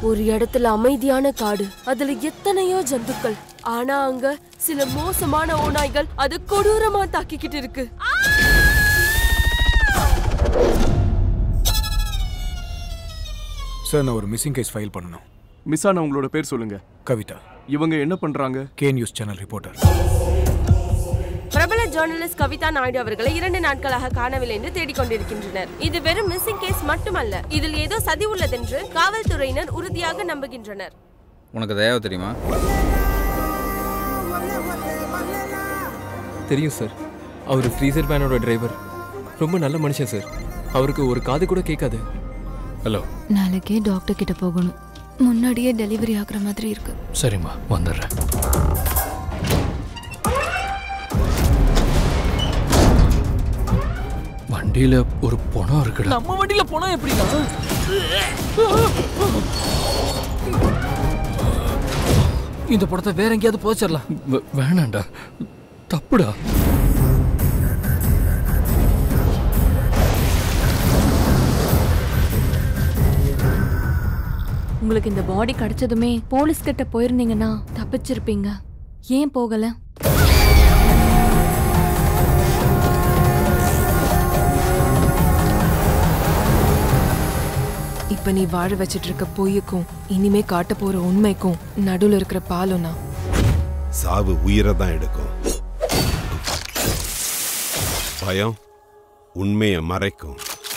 ஒரு இடத்துல அமைதியான காடு அதுல எத்தனையோ ஜந்துக்கள் ஆனா அங்க சில மோசமான ஓநாய்கள் அது கொடூரமா தாக்கிக்கிட்டு இருக்கு சார் நான் ஒரு மிஸ்ஸிங் கேஸ் ஃபைல் பண்ணணும் மிஸ் ஆன உங்களோட பேர் சொல்லுங்க கவிதா இவங்க என்ன பண்றாங்க கே நியூஸ் சேனல் ரிப்போர்ட்டர் பிரபல ஜேர்னலிஸ்ட் கவிதா நாயுடு அவர்களை இரண்டு நாட்களாக காணவில்லை என்று தேடிக்கொண்டிருக்கின்றனர் இது வெறும் மிஸ்ஸிங் கேஸ் மட்டுமல்ல இதில் ஏதோ சதி உள்ளதென்று காவல்துறையினர் உறுதியாக நம்புகின்றனர் உனக்கு தயவு தெரியுமா தெரியும் சார் அவர் ஃப்ரீசர் வேனோட டிரைவர் ரொம்ப நல்ல மனுஷன் சார் அவருக்கு ஒரு காது கூட கேட்காது ஹலோ நாளைக்கே டாக்டர் கிட்ட போகணும் முன்னாடியே டெலிவரி ஆகுற மாதிரி இருக்கு சரிம்மா வந்துடுறேன் வண்டியில ஒரு பணம் இருக்குடா நம்ம வண்டியில போனா எப்படிடா இந்த படத்தை வேற எங்கேயாவது போச்சிடலாம் வே- வேணாம்டா தப்புடா உங்களுக்கு இந்த பாடி கிடைச்சதுமே போலீஸ் கிட்ட போயிருந்தீங்கன்னா தப்பிச்சிருப்பீங்க ஏன் போகல இப்ப நீ வாழ வச்சிட்டு இருக்க பொய்யுக்கும் இனிமே காட்ட போற உண்மைக்கும் நடுவுல இருக்கிற பாலம் நான் சாவு உயிரை தான் எடுக்கும் பயம் உண்மையை மறைக்கும்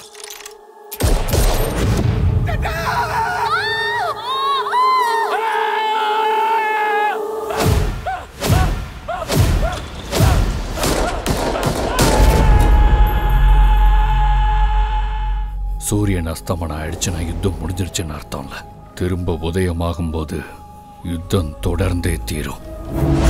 சூரியன் அஸ்தமனம் ஆயிடுச்சுன்னா யுத்தம் முடிஞ்சிருச்சுன்னு அர்த்தம் இல்ல திரும்ப உதயமாகும் போது யுத்தம் தொடர்ந்தே தீரும்